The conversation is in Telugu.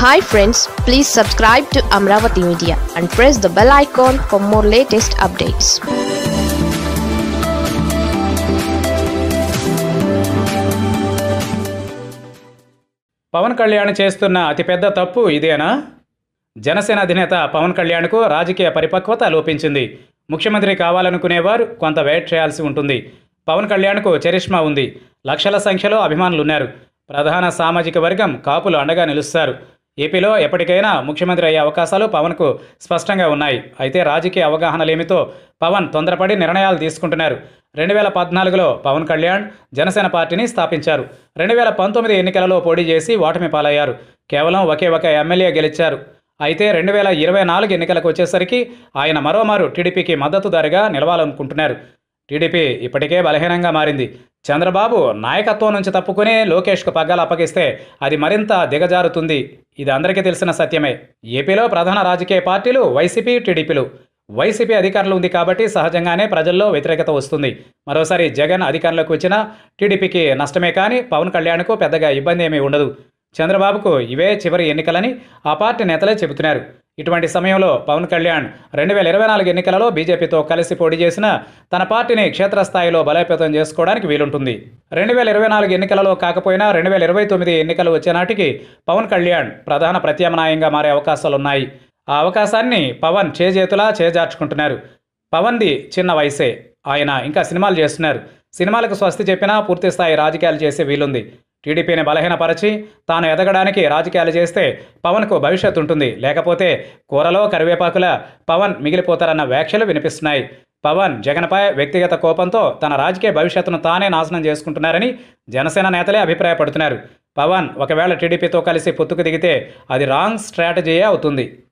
hi friends please subscribe to Amaravati media and press the bell icon for more latest updates Pawan Kalyan చేస్తున్న అతిపెద్ద తప్పు ఇదేనా జనసేన అధినేత పవన్ కళ్యాణ్కు రాజకీయ పరిపక్వత లోపించింది ముఖ్యమంత్రి కావాలనుకునేవారు కొంత వెయిట్ చేయాల్సి ఉంటుంది పవన్ కళ్యాణ్కు చరిష్మా ఉంది లక్షల సంఖ్యలో అభిమానులు ఉన్నారు ప్రధాన సామాజిక వర్గం కాపులు అండగా నిలుస్తారు ఏపీలో ఎప్పటికైనా ముఖ్యమంత్రి అయ్యే అవకాశాలు పవన్కు స్పష్టంగా ఉన్నాయి అయితే రాజకీయ అవగాహనలేమితో పవన్ తొందరపడి నిర్ణయాలు తీసుకుంటున్నారు రెండు వేల పద్నాలుగులో పవన్ కళ్యాణ్ జనసేన పార్టీని స్థాపించారు రెండు వేల పంతొమ్మిది ఎన్నికలలో పోటీ చేసి ఓటమి పాలయ్యారు కేవలం ఒకే ఒక ఎమ్మెల్యే గెలిచారు అయితే రెండు వేల ఇరవై నాలుగు ఎన్నికలకు వచ్చేసరికి ఆయన మరోమారు టీడీపీకి మద్దతుదారుగా నిలవాలనుకుంటున్నారు టీడీపీ ఇప్పటికే బలహీనంగా మారింది చంద్రబాబు నాయకత్వం నుంచి తప్పుకుని లోకేష్కు పగ్గాలు అప్పగిస్తే అది మరింత దిగజారుతుంది ఇది అందరికీ తెలిసిన సత్యమే ఏపీలో ప్రధాన రాజకీయ పార్టీలు వైసీపీ టీడీపీలు వైసీపీ అధికారంలో ఉంది కాబట్టి సహజంగానే ప్రజల్లో వ్యతిరేకత వస్తుంది మరోసారి జగన్ అధికారంలోకి వచ్చినా టీడీపీకి నష్టమే కానీ పవన్ కళ్యాణ్కు పెద్దగా ఇబ్బంది ఏమీ ఉండదు చంద్రబాబుకు ఇవే చివరి ఎన్నికలని ఆ పార్టీ నేతలే చెబుతున్నారు ఇటువంటి సమయంలో పవన్ కళ్యాణ్ రెండు వేల ఇరవై నాలుగు ఎన్నికలలో బీజేపీతో కలిసి పోటీ చేసిన తన పార్టీని క్షేత్రస్థాయిలో బలోపేతం చేసుకోవడానికి వీలుంటుంది రెండు వేల ఇరవై నాలుగు ఎన్నికలలో కాకపోయినా రెండు వేల ఇరవై తొమ్మిది ఎన్నికలు వచ్చే నాటికి పవన్ కళ్యాణ్ ప్రధాన ప్రత్యామ్నాయంగా మారే అవకాశాలున్నాయి ఆ అవకాశాన్ని పవన్ చేజేతులా చేజార్చుకుంటున్నారు పవన్ది చిన్న వయసే ఆయన ఇంకా సినిమాలు చేస్తున్నారు సినిమాలకు స్వస్తి చెప్పినా పూర్తి స్థాయి రాజకీయాలు చేసే వీలుంది టీడీపీని బలహీనపరచి తాను ఎదగడానికి రాజకీయాలు చేస్తే పవన్కు భవిష్యత్తు ఉంటుంది లేకపోతే కూరలో కరివేపాకుల పవన్ మిగిలిపోతారన్న వ్యాఖ్యలు వినిపిస్తున్నాయి పవన్ జగన్పై వ్యక్తిగత కోపంతో తన రాజకీయ భవిష్యత్తును తానే నాశనం చేసుకుంటున్నారని జనసేన నేతలే అభిప్రాయపడుతున్నారు పవన్ ఒకవేళ టీడీపీతో కలిసి పొత్తుకు దిగితే అది రాంగ్ స్ట్రాటజీయే అవుతుంది